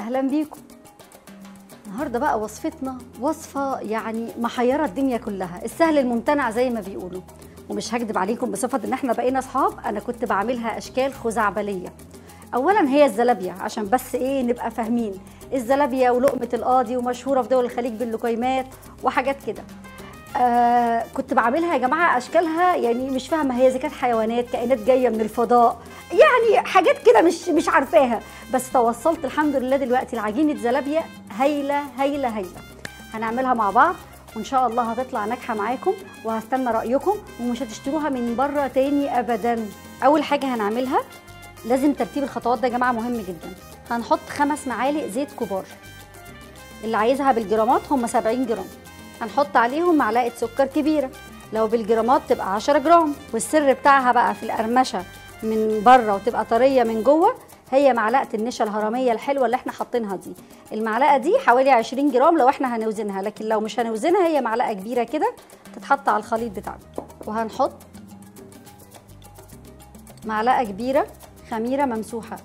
اهلا بيكم النهارده بقى وصفتنا وصفه يعني محيره الدنيا كلها السهل الممتنع زي ما بيقولوا ومش هكدب عليكم بصفه ان احنا بقينا اصحاب انا كنت بعملها اشكال خزعبليه اولا هي الزلابيه عشان بس ايه نبقى فاهمين الزلابيه ولقمه القاضي ومشهوره في دول الخليج باللقيمات وحاجات كده آه كنت بعملها يا جماعه اشكالها يعني مش فاهمه هي اذا كانت حيوانات كائنات جايه من الفضاء يعني حاجات كده مش مش عارفاها بس توصلت الحمد لله دلوقتي لعجينه زلابيه هايله هايله هايله هنعملها مع بعض وان شاء الله هتطلع ناجحه معاكم وهستنى رايكم ومش هتشتروها من بره تاني ابدا اول حاجه هنعملها لازم ترتيب الخطوات ده يا جماعه مهم جدا هنحط خمس معالق زيت كبار اللي عايزها بالجرامات هم 70 جرام هنحط عليهم معلقه سكر كبيره لو بالجرامات تبقى 10 جرام والسر بتاعها بقى في القرمشه من بره وتبقى طريه من جوه هي معلقه النشا الهرميه الحلوه اللي احنا حاطينها دي المعلقه دي حوالي 20 جرام لو احنا هنوزنها لكن لو مش هنوزنها هي معلقه كبيره كده تتحط على الخليط بتاعنا وهنحط معلقه كبيره خميره ممسوحه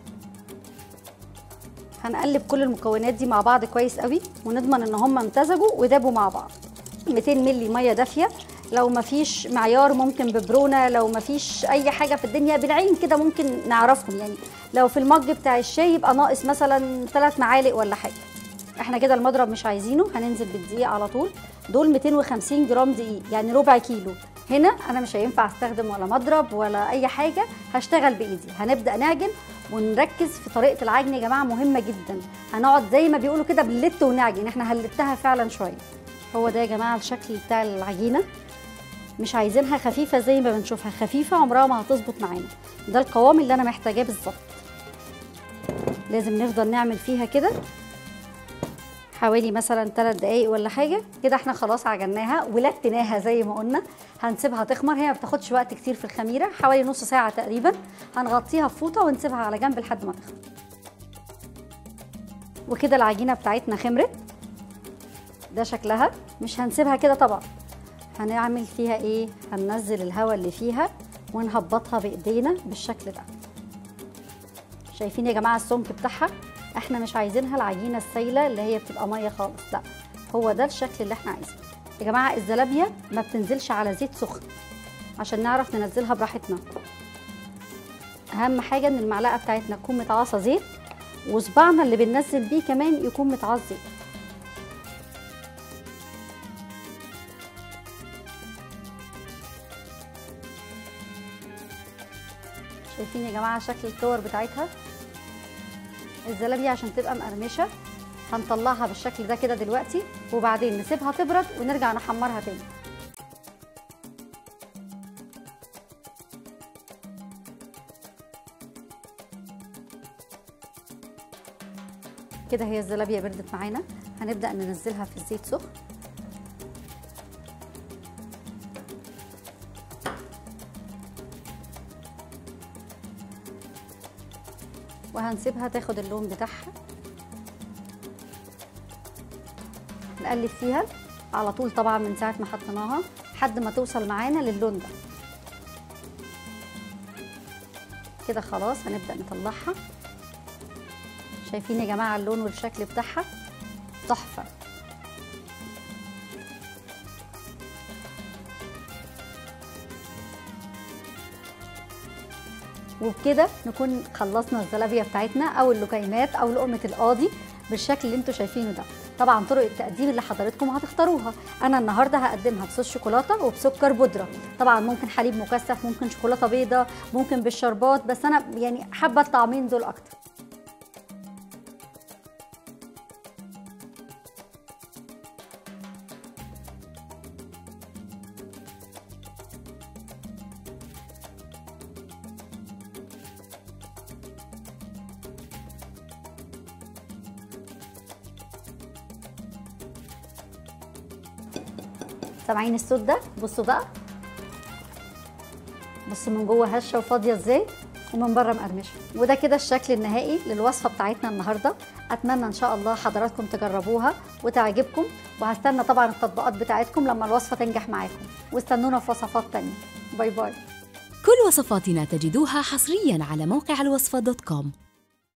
هنقلب كل المكونات دي مع بعض كويس قوي ونضمن ان هم امتزجوا ودابوا مع بعض 200 مللي ميه دافيه لو مفيش معيار ممكن ببرونه لو مفيش اي حاجه في الدنيا بالعين كده ممكن نعرفهم يعني لو في المج بتاع الشاي يبقى ناقص مثلا 3 معالق ولا حاجه احنا كده المضرب مش عايزينه هننزل بالدقيق على طول دول 250 جرام دقيق يعني ربع كيلو هنا انا مش هينفع استخدم ولا مضرب ولا اي حاجه هشتغل بايدي هنبدا نعجن ونركز في طريقه العجن يا جماعه مهمه جدا هنقعد زي ما بيقولوا كده بنلت ونعجن احنا هنلتها فعلا شويه هو ده يا جماعه الشكل بتاع العجينه مش عايزينها خفيفه زي ما بنشوفها خفيفه عمرها ما هتظبط معانا ده القوام اللي انا محتاجاه بالظبط لازم نفضل نعمل فيها كده حوالي مثلا 3 دقايق ولا حاجه كده احنا خلاص عجناها ولتناها زي ما قلنا هنسيبها تخمر هي ما بتاخدش وقت كتير في الخميره حوالي نص ساعه تقريبا هنغطيها بفوطه ونسيبها على جنب لحد ما تخمر وكده العجينه بتاعتنا خمرت ده شكلها مش هنسيبها كده طبعا هنعمل فيها ايه هننزل الهواء اللي فيها ونهبطها بايدينا بالشكل ده شايفين يا جماعه السمك بتاعها احنا مش عايزينها العجينه السايله اللي هي بتبقى ميه خالص لا هو ده الشكل اللي احنا عايزينه يا جماعه الزلابيه ما بتنزلش على زيت سخن عشان نعرف ننزلها براحتنا اهم حاجه ان المعلقه بتاعتنا تكون متعاصه زيت وصباعنا اللي بننزل بيه كمان يكون متعاص زيت شايفين يا جماعه شكل الكور بتاعتها الزلابيه عشان تبقى مقرمشه هنطلعها بالشكل ده كده دلوقتي وبعدين نسيبها تبرد ونرجع نحمرها تاني كده هي الزلابيه بردت معانا هنبدا ننزلها في الزيت سخن وهنسيبها تاخد اللون بتاعها نقلب فيها على طول طبعا من ساعه ما حطيناها لحد ما توصل معانا للون ده كده خلاص هنبدا نطلعها شايفين يا جماعه اللون والشكل بتاعها تحفه وبكده نكون خلصنا الزلابيه بتاعتنا او اللقيمات او لقمه القاضي بالشكل اللي انتوا شايفينه ده طبعا طرق التقديم اللي حضراتكم هتختاروها انا النهارده هقدمها بصوص شوكولاته وبسكر بودره طبعا ممكن حليب مكثف ممكن شوكولاته بيضه ممكن بالشربات بس انا يعني حابه الطعمين دول اكتر سامعين الصوت ده بصوا بقى بصوا من جوه هشه وفاضيه ازاي ومن بره مقرمشه وده كده الشكل النهائي للوصفه بتاعتنا النهارده اتمنى ان شاء الله حضراتكم تجربوها وتعجبكم وهستنى طبعا التطبيقات بتاعتكم لما الوصفه تنجح معاكم واستنونا في وصفات تانية باي باي كل وصفاتنا تجدوها حصريا على موقع الوصفة دوت كوم